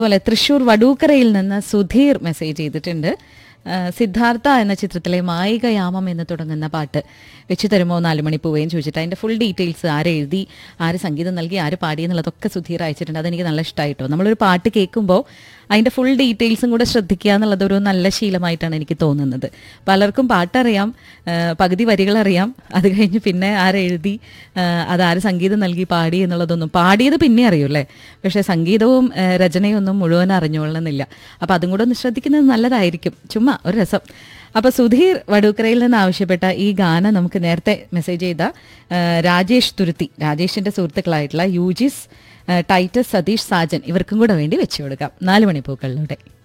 അതുപോലെ തൃശൂർ വടൂക്കരയിൽ നിന്ന് സുധീർ മെസ്സേജ് ചെയ്തിട്ടുണ്ട് ആ, സിദ്ധാർത്ഥ എന്ന ചിത്രത്തിലെ മായികയാമം എന്ന് തുടങ്ങുന്ന പാട്ട് വെച്ച് തരുമോ നാല് മണി പോവുകയും ചോദിച്ചിട്ട് അതിന്റെ ഫുൾ ഡീറ്റെയിൽസ് ആര് എഴുതി ആര് സംഗീതം നൽകി ആര് പാടി എന്നുള്ളതൊക്കെ സുധീർ അയച്ചിട്ടുണ്ട് അതെനിക്ക് നല്ല ഇഷ്ടമായിട്ടോ നമ്മളൊരു പാട്ട് കേൾക്കുമ്പോൾ അതിന്റെ ഫുൾ ഡീറ്റെയിൽസും കൂടെ ശ്രദ്ധിക്കുക എന്നുള്ളത് ഒരു നല്ല ശീലമായിട്ടാണ് എനിക്ക് തോന്നുന്നത് പലർക്കും പാട്ടറിയാം ആ, പകുതി വരികൾ അറിയാം അത് കഴിഞ്ഞ് പിന്നെ ആരെഴുതി ആ, അതാര് സംഗീതം നൽകി പാടി എന്നുള്ളതൊന്നും പാടിയത് പിന്നെ അറിയൂല്ലേ പക്ഷെ സംഗീതവും ആ, രചനയും ഒന്നും മുഴുവൻ അറിഞ്ഞുകൊള്ളണമെന്നില്ല അപ്പൊ അതും കൂടെ ഒന്ന് ശ്രദ്ധിക്കുന്നത് നല്ലതായിരിക്കും ചുമ്മാ ഒരു രസം അപ്പൊ സുധീർ വടൂക്കരയിൽ നിന്ന് ആവശ്യപ്പെട്ട ഈ ഗാനം നമുക്ക് നേരത്തെ മെസ്സേജ് ചെയ്ത ആ, രാജേഷ് തുരുത്തി രാജേഷിന്റെ സുഹൃത്തുക്കളായിട്ടുള്ള യൂജിസ് ആ, ടൈറ്റസ് സതീഷ് സാജൻ ഇവർക്കും കൂടെ വേണ്ടി വെച്ചു കൊടുക്കാം നാല് മണിപ്പൂക്കളിലൂടെ